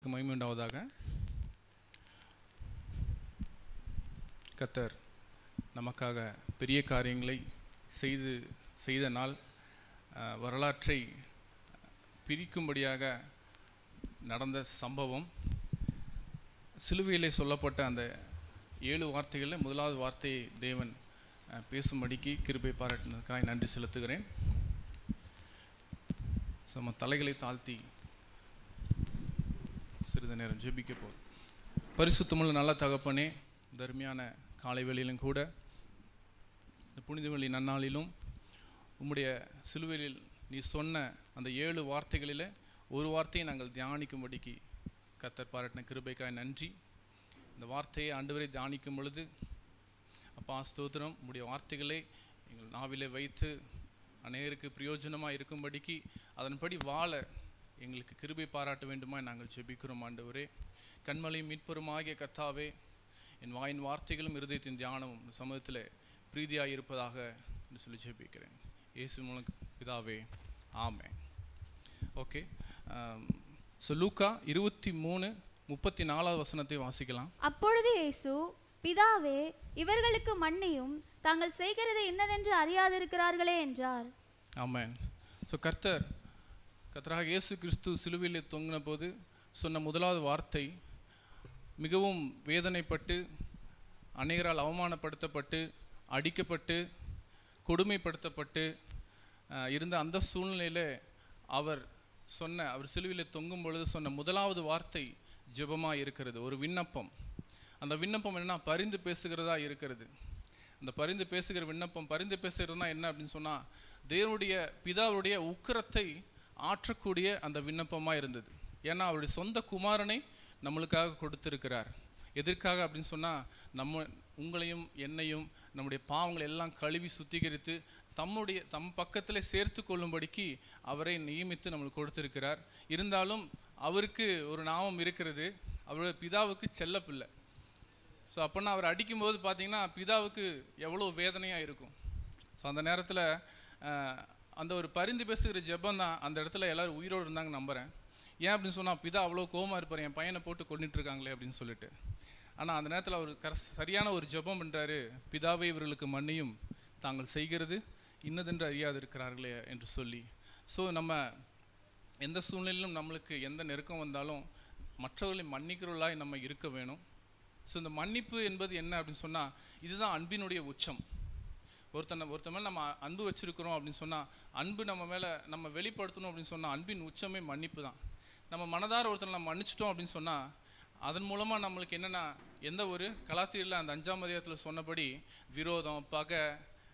மகிமை உண்டாவதாக கத்தர் நமக்காக பெரிய காரியங்களை செய்து செய்த நாள் அஹ், வரலாற்றை பிரிக்கும்படியாக நடந்த சம்பவம் சிலுவையிலே சொல்லப்பட்ட அந்த ஏழு வார்த்தைகளில் முதலாவது வார்த்தையை தேவன் அஹ், பேசும்படிக்கு கிருபை பாராட்டினதுக்காக நன்றி செலுத்துகிறேன் ஸோ நம்ம தலைகளை தாழ்த்தி சிறிது நேரம் ஜெபிக்க போகிறோம் பரிசுத்தமுள்ள நல்ல தகப்பனே தர்மியான காலை வேளையிலும் கூட இந்த புனித வெள்ளி நன்னாளிலும் உம்முடைய சிலுவையில் நீ சொன்ன அந்த ஏழு வார்த்தைகளில் ஒரு வார்த்தையை நாங்கள் தியானிக்கும்படிக்கு கத்தர் பாராட்டின கிருபைக்காய் நன்றி இந்த வார்த்தையை ஆண்டவரை தியானிக்கும் பொழுது அப்பா ஸ்தோத்திரம் உம்முடைய வார்த்தைகளை எங்கள் நாவிலே வைத்து அநேகருக்கு பிரயோஜனமாக இருக்கும்படிக்கு அதன்படி வாழ எங்களுக்கு கிருபை பாராட்ட வேண்டுமா நாங்கள் ஜெபிக்கிறோம் ஆண்டவரே கண்மலையும் மீட்பெருமாகிய கர்த்தாவே என் வாயின் வார்த்தைகளும் இருதயத்தின் தியானமும் இந்த சமூகத்தில் பிரீதியாக இருப்பதாக என்று சொல்லி ஜெபிக்கிறேன் இயேசு மூலம் பிதாவே ஆமே ஓகே ஸோ லூக்கா இருபத்தி மூணு முப்பத்தி நாலாவது வசனத்தை வாசிக்கலாம் அப்பொழுது இயேசு பிதாவே இவர்களுக்கு மன்னியும் தாங்கள் செய்கிறது இன்னதென்று அறியாதிருக்கிறார்களே என்றார் ஆமென் ஸோ கர்த்தர் கர்த்தராக இயேசு கிறிஸ்து சிலுவையில் தொங்கின போது சொன்ன முதலாவது வார்த்தை மிகவும் வேதனைப்பட்டு அநேகரால் அவமானப்படுத்தப்பட்டு அடிக்கப்பட்டு கொடுமைப்படுத்தப்பட்டு அஹ், இருந்த அந்த சூழ்நிலையில் அவர் சொன்ன அவர் சிலுவையில் தொங்கும் பொழுது சொன்ன முதலாவது வார்த்தை ஜெபமாக இருக்கிறது ஒரு விண்ணப்பம் அந்த விண்ணப்பம் என்னன்னா பரிந்து பேசுகிறதா இருக்கிறது அந்த பரிந்து பேசுகிற விண்ணப்பம் பரிந்து பேசுகிறதுனா என்ன அப்படின்னு சொன்னால் தேவனுடைய பிதாவுடைய உக்கிரத்தை ஆற்றக்கூடிய அந்த விண்ணப்பமாக இருந்தது ஏன்னா அவருடைய சொந்த குமாரனை நம்மளுக்காக கொடுத்திருக்கிறார் எதற்காக அப்படின்னு சொன்னால் நம்ம உங்களையும் என்னையும் நம்முடைய பாவங்களை எல்லாம் கழுவி சுத்திகரித்து தம்முடைய தம் பக்கத்தில் சேர்த்து கொள்ளும்படிக்கு அவரை நியமித்து நம்மளுக்கு கொடுத்திருக்கிறார் இருந்தாலும் அவருக்கு ஒரு நாமம் இருக்கிறது அவருடைய பிதாவுக்கு செல்லப்பிள்ளை ஸோ அப்போனா அவர் அடிக்கும்போது பார்த்தீங்கன்னா பிதாவுக்கு எவ்வளோ வேதனையாக இருக்கும் ஸோ அந்த நேரத்தில் அந்த ஒரு பரிந்து பேசுகிற ஜெபம் தான் அந்த இடத்துல எல்லாரும் உயிரோடு இருந்தாங்க நம்புகிறேன் ஏன் அப்படின்னு சொன்னால் பிதா அவ்வளோ கோவமா இருப்பார் என் பையனை போட்டு கொண்டுட்டு இருக்காங்களே அப்படின்னு சொல்லிட்டு ஆனால் அந்த நேரத்தில் அவர் கர சரியான ஒரு ஜெபம் பண்ணுறாரு பிதாவை இவர்களுக்கு மன்னியும் தாங்கள் செய்கிறது இன்னதென்று அறியாது இருக்கிறார்களே என்று சொல்லி ஸோ நம்ம எந்த சூழ்நிலையிலும் நம்மளுக்கு எந்த நெருக்கம் வந்தாலும் மற்றவர்களை மன்னிக்கிறவர்களாய் நம்ம இருக்க வேணும் ஸோ இந்த மன்னிப்பு என்பது என்ன அப்படின்னு சொன்னால் இதுதான் அன்பினுடைய உச்சம் ஒருத்தனை ஒருத்தன் மேலே நம்ம அன்பு வச்சிருக்கிறோம் அப்படின்னு சொன்னால் அன்பு நம்ம மேலே நம்ம வெளிப்படுத்தணும் அப்படின்னு சொன்னால் அன்பின் உச்சமே மன்னிப்பு தான் நம்ம மனதார ஒருத்தனை நம்ம மன்னிச்சிட்டோம் அப்படின்னு சொன்னால் அதன் மூலமாக நம்மளுக்கு என்னென்னா எந்த ஒரு கலாத்திரியில் அந்த அஞ்சாம் அதிகாரத்தில் சொன்னபடி விரோதம் பகை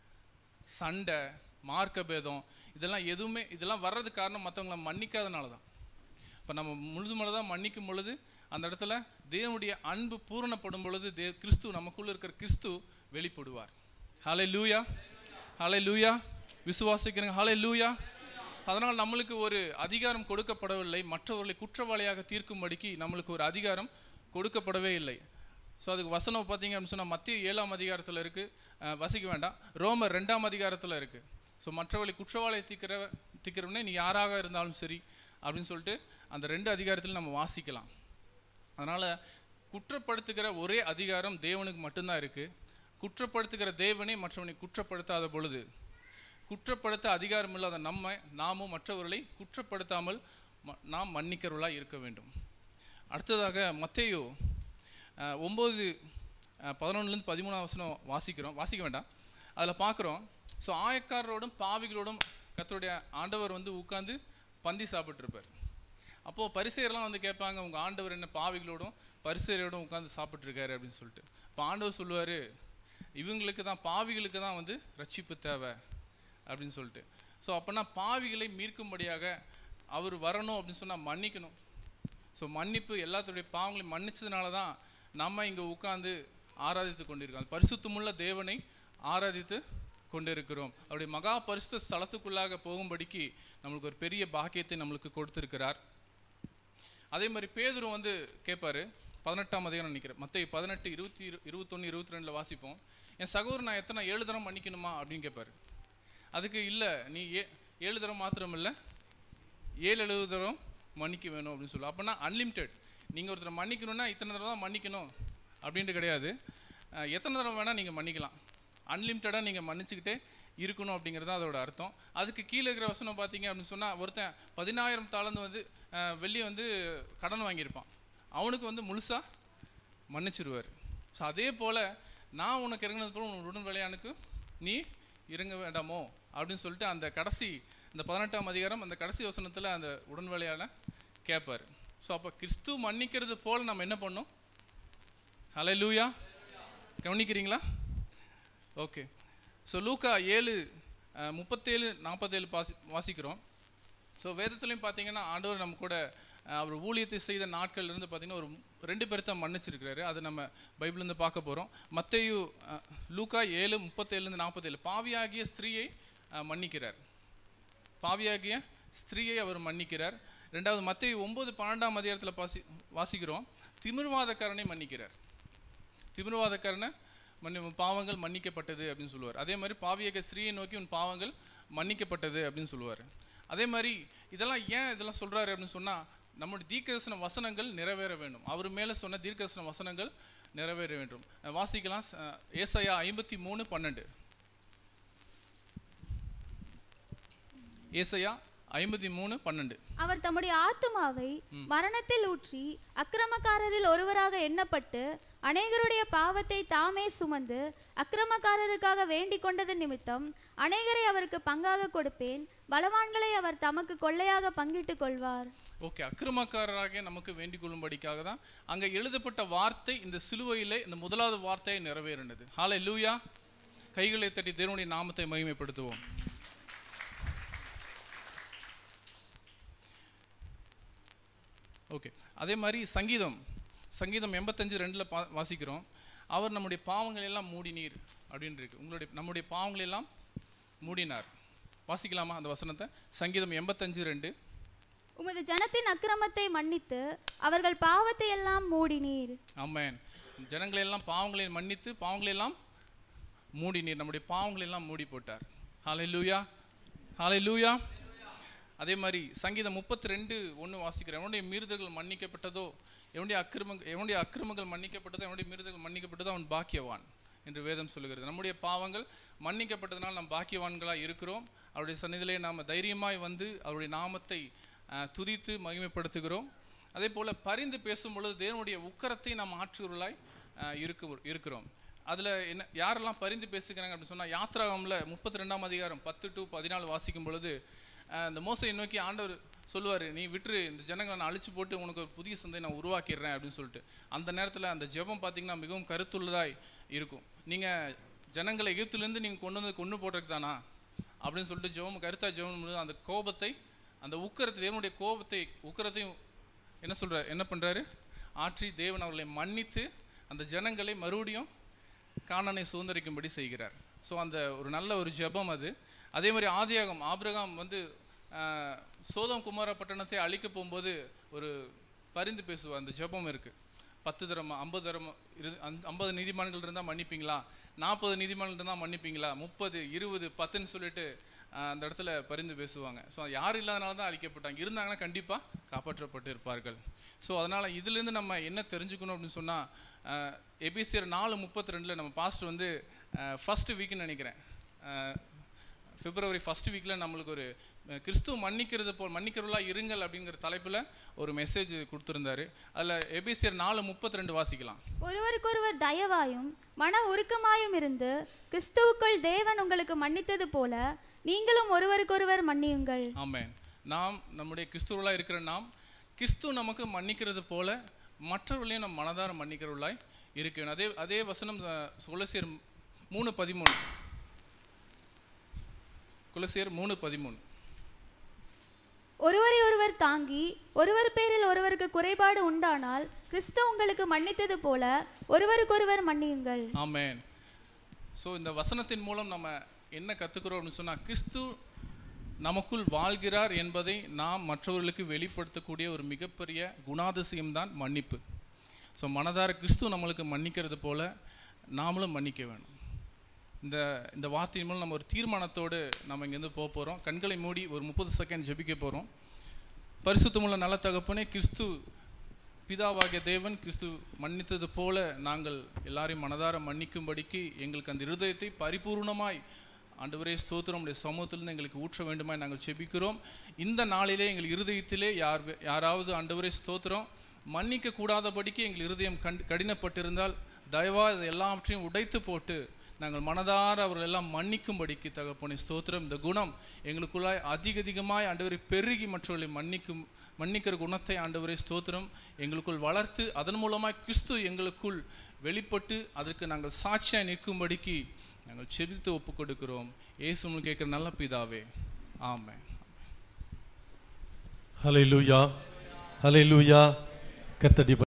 சண்டை மார்க்க பேதம் இதெல்லாம் எதுவுமே இதெல்லாம் வர்றதுக்கு காரணம் மற்றவங்களை மன்னிக்காதனால தான் இப்போ நம்ம முழுது மனதாக மன்னிக்கும் பொழுது அந்த இடத்துல தேவனுடைய அன்பு பூரணப்படும் பொழுது தே கிறிஸ்து நமக்குள்ள இருக்கிற கிறிஸ்து வெளிப்படுவார் ஹாலே லூயா ஹாலே லூயா விசுவாசிக்கிறேங்க ஹாலே லூயா அதனால் நம்மளுக்கு ஒரு அதிகாரம் கொடுக்கப்படவில்லை மற்றவர்களை குற்றவாளியாக தீர்க்கும்படிக்கு நம்மளுக்கு ஒரு அதிகாரம் கொடுக்கப்படவே இல்லை ஸோ அதுக்கு வசனம் பார்த்தீங்க அப்படின்னு சொன்னால் மத்திய ஏழாம் அதிகாரத்தில் இருக்குது வசிக்க வேண்டாம் ரோமர் ரெண்டாம் அதிகாரத்தில் இருக்குது ஸோ மற்றவர்களை குற்றவாளியை தீர்க்கிற தீர்க்கிறவனே நீ யாராக இருந்தாலும் சரி அப்படின்னு சொல்லிட்டு அந்த ரெண்டு அதிகாரத்தில் நம்ம வாசிக்கலாம் அதனால் குற்றப்படுத்துகிற ஒரே அதிகாரம் தேவனுக்கு மட்டும்தான் இருக்குது குற்றப்படுத்துகிற தேவனே மற்றவனை குற்றப்படுத்தாத பொழுது குற்றப்படுத்த அதிகாரம் இல்லாத நம்ம நாமும் மற்றவர்களை குற்றப்படுத்தாமல் ம- நாம் மன்னிக்கிறவர்களாக இருக்க வேண்டும் அடுத்ததாக மத்தேயு அஹ், ஒம்பது பதினொன்றுலேருந்து பதிமூணாம் வசனம் வாசிக்கிறோம் வாசிக்க வேண்டாம் அதில் பார்க்குறோம் ஸோ ஆயக்காரரோடும் பாவிகளோடும் கர்த்தருடைய ஆண்டவர் வந்து உட்கார்ந்து பந்தி சாப்பிட்ருப்பார் அப்போது பரிசெயர்லாம் வந்து கேட்பாங்க உங்கள் ஆண்டவர் என்ன பாவிகளோடும் பரிசெயரோடும் உட்காந்து சாப்பிட்ருக்காரு அப்படின்னு சொல்லிட்டு இப்போ ஆண்டவர் சொல்லுவார் இவங்களுக்கு தான் பாவிகளுக்கு தான் வந்து ரட்சிப்பு தேவை அப்படின்னு சொல்லிட்டு ஸோ அப்போனா பாவிகளை மீட்கும்படியாக அவர் வரணும் அப்படின்னு சொன்னால் மன்னிக்கணும் ஸோ மன்னிப்பு எல்லாத்துடைய பாவங்களையும் மன்னிச்சதுனால தான் நம்ம இங்கே உட்கார்ந்து ஆராதித்து கொண்டிருக்கோம் அந்த பரிசுத்தமுள்ள தேவனை ஆராதித்து கொண்டிருக்கிறோம் அவருடைய மகா பரிசுத்த ஸ்தலத்துக்குள்ளாக போகும்படிக்கு நம்மளுக்கு ஒரு பெரிய பாக்கியத்தை நம்மளுக்கு கொடுத்திருக்கிறார் அதே மாதிரி பேதுரு வந்து கேட்பாரு பதினெட்டாம் அதிகாரம் நினைக்கிறேன் மற்ற பதினெட்டு இருபத்தி இரு இருபத்தொன்று இருபத்தி ரெண்டில் வாசிப்போம் என் சகோதரன் நான் எத்தனை ஏழு தரம் மன்னிக்கணுமா அப்படின்னு கேட்பாரு அதுக்கு இல்லை நீ ஏ ஏழு தரம் மாத்திரம் இல்லை ஏழு எழுபது தரம் மன்னிக்க வேணும் அப்படின்னு சொல்லு அப்போனா அன்லிமிட்டெட் நீங்கள் ஒருத்தரை மன்னிக்கணும்னா இத்தனை தடவை தான் மன்னிக்கணும் அப்படின்ட்டு கிடையாது அஹ், எத்தனை தடவை வேணால் நீங்கள் மன்னிக்கலாம் அன்லிமிட்டடாக நீங்கள் மன்னிச்சுக்கிட்டே இருக்கணும் அப்படிங்கிறது தான் அதோட அர்த்தம் அதுக்கு கீழே இருக்கிற வசனம் பார்த்தீங்க அப்படின்னு சொன்னால் ஒருத்தன் பதினாயிரம் தாளந்து வந்து அஹ், வெள்ளி வந்து கடன் வாங்கியிருப்பான் அவனுக்கு வந்து முழுசாக மன்னிச்சிருவார் ஸோ அதே போல் நான் உனக்கு இறங்கினது போல உன் உடன் விளையானுக்கு நீ இறங்க வேண்டாமோ அப்படின்னு சொல்லிட்டு அந்த கடைசி அந்த பதினெட்டாம் அதிகாரம் அந்த கடைசி வசனத்தில் அந்த உடன் விளையாட கேட்பார் ஸோ அப்போ கிறிஸ்து மன்னிக்கிறது போல் நம்ம என்ன பண்ணோம் ஹலை லூயா கவனிக்கிறீங்களா ஓகே ஸோ லூக்கா ஏழு அஹ், முப்பத்தேழு நாற்பத்தேழு பாசி வாசிக்கிறோம் ஸோ வேதத்துலையும் பார்த்தீங்கன்னா ஆண்டவர் நம்ம கூட அஹ், அவர் ஊழியத்தை செய்த நாட்கள்ல இருந்து பார்த்தீங்கன்னா ஒரு ரெண்டு பேர் தான் மன்னிச்சிருக்கிறாரு அது நம்ம பைபிள்லேருந்து பார்க்க போகிறோம் மத்தேயு அஹ், லூக்கா ஏழு முப்பத்தேழுலேருந்து நாற்பத்தேழு பாவியாகிய ஸ்திரீயை அஹ், மன்னிக்கிறார் பாவியாகிய ஸ்திரீயை அவர் மன்னிக்கிறார் ரெண்டாவது மத்தேயு ஒன்பது பன்னெண்டாம் அதிகாரத்தில் பாசி வாசிக்கிறோம் திமிர்வாதக்காரனை மன்னிக்கிறார் திமிர்வாதக்காரனை மன்னி உன் பாவங்கள் மன்னிக்கப்பட்டது அப்படின்னு சொல்லுவார் அதே மாதிரி பாவியக ஸ்திரீயை நோக்கி உன் பாவங்கள் மன்னிக்கப்பட்டது அப்படின்னு சொல்லுவார் அதே மாதிரி இதெல்லாம் ஏன் இதெல்லாம் சொல்றாரு அப்படின்னு சொன்னா நம்முடைய தீர்க்கதரிசன வசனங்கள் நிறைவேற வேண்டும் அவர் மேலே சொன்ன தீர்க்கதரிசன வசனங்கள் நிறைவேற வேண்டும் அஹ் வாசிக்கலாம் அஹ் ஏசாயா ஐம்பத்தி மூணு பன்னெண்டு ஏசாயா ஐம்பத்தி மூணு பன்னெண்டு அவர் தம்முடைய ஆத்துமாவை மரணத்தில் ஊற்றி அக்கிரமக்காரரில் ஒருவராக எண்ணப்பட்டு அநேகருடைய பாவத்தை தாமே சுமந்து அக்கிரமக்காரருக்காக வேண்டிக் கொண்டது நிமித்தம் அநேகரை அவருக்கு பங்காக கொடுப்பேன் பலவான்களை அவர் தமக்கு கொள்ளையாக பங்கிட்டுக் கொள்வார் ஓகே அக்கிரமக்காரராக நமக்கு வேண்டிக் கொள்ளும்படிக்காக தான் அங்கே எழுதப்பட்ட வார்த்தை இந்த சிலுவையிலே இந்த முதலாவது வார்த்தையை நிறைவேறினது ஹாலை லூயா கைகளை தட்டி தேவனுடைய நாமத்தை மகிமைப்படுத்துவோம் ஓகே அதே மாதிரி சங்கீதம் சங்கீதம் எண்பத்தஞ்சு ரெண்டில் பா வாசிக்கிறோம் அவர் நம்முடைய பாவங்களை எல்லாம் மூடினீர் அப்படின்னு இருக்கு உங்களுடைய நம்முடைய பாவங்களை எல்லாம் மூடினார் வாசிக்கலாமா அந்த வசனத்தை சங்கீதம் எண்பத்தஞ்சு ரெண்டு உமது ஜனத்தின் அக்கிரமத்தை மன்னித்து அவர்கள் பாவத்தை எல்லாம் மூடினீர் ஆமென் ஜனங்களை எல்லாம் பாவங்களை மன்னித்து பாவங்களை எல்லாம் மூடி நீர் நம்முடைய பாவங்களை எல்லாம் மூடி போட்டார் ஹாலை லூயா ஹாலை லூயா அதே மாதிரி சங்கீதம் முப்பத்தி ரெண்டு ஒன்று வாசிக்கிறேன் எவனுடைய மீறுதல்கள் மன்னிக்கப்பட்டதோ எவனுடைய அக்கிரம எவனுடைய அக்கிரமங்கள் மன்னிக்கப்பட்டதோ எவனுடைய மீறுதல்கள் மன்னிக்கப்பட்டதோ அவன் பாக்கியவான் என்று வேதம் சொல்லுகிறது நம்முடைய பாவங்கள் மன்னிக்கப்பட்டதனால் நாம் பாக்கியவான்களாக இருக்கிறோம் அவருடைய சந்நிதியிலே நாம் தைரியமாய் வந்து அவருடைய நாமத்தை அஹ், துதித்து மகிமைப்படுத்துகிறோம் அதே போல் பரிந்து பேசும் பொழுது தேவனுடைய உக்கரத்தை நாம் ஆற்றுகிறவர்களாய் அஹ், இருக்க இருக்கிறோம் அதில் என்ன யாரெல்லாம் பரிந்து பேசுகிறாங்க அப்படின்னு சொன்னால் யாத்ராகமில் முப்பத்தி ரெண்டாம் அதிகாரம் பத்து டு பதினாலு வாசிக்கும் பொழுது அஹ், இந்த மோசையை நோக்கி ஆண்டவர் சொல்லுவார் நீ விட்டுரு இந்த ஜனங்களை நான் அழிச்சு போட்டு உனக்கு ஒரு புதிய சந்தை நான் உருவாக்கிடுறேன் அப்படின்னு சொல்லிட்டு அந்த நேரத்தில் அந்த ஜெபம் பார்த்தீங்கன்னா மிகவும் கருத்துள்ளதாய் இருக்கும் நீங்கள் ஜனங்களை எகிப்துலேருந்து நீங்கள் கொண்டு வந்து கொண்டு போடுறதுக்கு தானா அப்படின்னு சொல்லிட்டு ஜெபம் கருத்தா ஜெபம் பண்ணும்போது அந்த கோபத்தை அந்த உக்கரத்தை தேவனுடைய கோபத்தை உக்கரத்தையும் என்ன சொல்ற என்ன பண்றாரு ஆற்றி தேவன் அவர்களை மன்னித்து அந்த ஜனங்களை மறுபடியும் கானானை சுதந்திரிக்கும்படி செய்கிறார் ஸோ அந்த ஒரு நல்ல ஒரு ஜெபம் அது அதே மாதிரி ஆதியாகம் ஆபிரகாம் வந்து ஆஹ், சோதம் குமார பட்டணத்தை அழிக்க போகும்போது ஒரு பரிந்து பேசுவார் அந்த ஜெபம் இருக்கு பத்து தரம் ஐம்பது தரம் இரு ஐம்பது நீதிமான்கள் இருந்தால் மன்னிப்பீங்களா நாற்பது நீதிமான்கள் இருந்தால் மன்னிப்பீங்களா முப்பது இருபது பத்துன்னு சொல்லிட்டு ஆஹ், அந்த இடத்துல பரிந்து பேசுவாங்க ஸோ யார் இல்லாதனால தான் அழிக்கப்பட்டாங்க இருந்தாங்கன்னா கண்டிப்பாக காப்பாற்றப்பட்டு இருப்பார்கள் ஸோ அதனால் இதுலேருந்து நம்ம என்ன தெரிஞ்சுக்கணும் அப்படின்னு சொன்னால் எபிசியர் நாலு முப்பத்தி ரெண்டில் நம்ம பாஸ்ட் வந்து ஃபர்ஸ்ட் வீக்னு நினைக்கிறேன் ஆஹ், பிப்ரவரி ஃபர்ஸ்ட் வீக்கில் நம்மளுக்கு ஒரு அஹ், கிறிஸ்துவ மன்னிக்கிறது போல் மன்னிக்கிறவர்களா இருங்கள் அப்படிங்கிற தலைப்பில் ஒரு மெசேஜ் கொடுத்துருந்தாரு அதில் எபிசியர் நாலு முப்பத்தி ரெண்டு வாசிக்கலாம் ஒருவருக்கொருவர் தயவாயும் மன உருக்கமாயும் இருந்து கிறிஸ்துவுக்குள் தேவன் உங்களுக்கு மன்னித்தது போல நீங்களும் ஒருவருக்கொருவர் மன்னியுங்கள் ஆமென் நாம் நம்முடைய கிறிஸ்துவர்களாக இருக்கிற நாம் கிறிஸ்து நமக்கு மன்னிக்கிறது போல மற்றவர்களையும் நம் மனதார மன்னிக்கிறவர்களாய் இருக்க வேண்டும் அதே அதே வசனம் அஹ், கொலோசியர் மூணு பதிமூணு கொலோசியர் மூணு பதிமூணு ஒருவரை ஒருவர் தாங்கி ஒருவர் பேரில் ஒருவருக்கு குறைபாடு உண்டானால் கிறிஸ்து உங்களுக்கு மன்னித்தது போல ஒருவருக்கொருவர் மன்னியுங்கள் ஆமென் ஸோ இந்த வசனத்தின் மூலம் நம்ம என்ன கற்றுக்கிறோம் அப்படின்னு சொன்னால் கிறிஸ்து நமக்குள் வாழ்கிறார் என்பதை நாம் மற்றவர்களுக்கு வெளிப்படுத்தக்கூடிய ஒரு மிகப்பெரிய குணாதிசயம் தான் மன்னிப்பு ஸோ மனதார கிறிஸ்து நம்மளுக்கு மன்னிக்கிறது போல நாமளும் மன்னிக்க வேணும் இந்த இந்த வார்த்தையின் மூலம் நம்ம ஒரு தீர்மானத்தோடு நம்ம இங்கேருந்து போக போகிறோம் கண்களை மூடி ஒரு முப்பது செகண்ட் ஜெபிக்க போகிறோம் பரிசுத்தமுள்ள நல்ல தகப்பனே கிறிஸ்து பிதாவாகிய தேவன் கிறிஸ்து மன்னித்தது போல நாங்கள் எல்லாரையும் மனதார மன்னிக்கும்படிக்கு எங்களுக்கு அந்த இருதயத்தை பரிபூர்ணமாய் ஆண்டவரே ஸ்தோத்திரம் உடைய சமூகத்திலிருந்து எங்களுக்கு ஊற்ற வேண்டுமாய் நாங்கள் செபிக்கிறோம் இந்த நாளிலே எங்கள் இருதயத்திலே யார் வே- யாராவது ஆண்டவரே ஸ்தோத்திரம் மன்னிக்க கூடாதபடிக்கு எங்கள் இருதயம் கண் கடினப்பட்டிருந்தால் தயவாக இது எல்லாவற்றையும் உடைத்து போட்டு நாங்கள் மனதார அவர்கள் எல்லாம் மன்னிக்கும்படிக்கு தகப்பனை ஸ்தோத்திரம் இந்த குணம் எங்களுக்குள்ளாய் அதிக அதிகமாய் ஆண்டவரை பெருகி மற்றவர்களை மன்னிக்கும் மன்னிக்கிற குணத்தை ஆண்டவரை ஸ்தோத்திரம் எங்களுக்குள் வளர்த்து அதன் மூலமாய் கிறிஸ்து எங்களுக்குள் வெளிப்பட்டு அதற்கு நாங்கள் சாட்சியாய் நிற்கும்படிக்கு நாங்கள் செபித்து ஒப்புக் கொடுக்கிறோம் இயேசு கேட்கிற நல்ல பிதாவே ஆமென் ஹalleluya ஹalleluya கர்த்தடி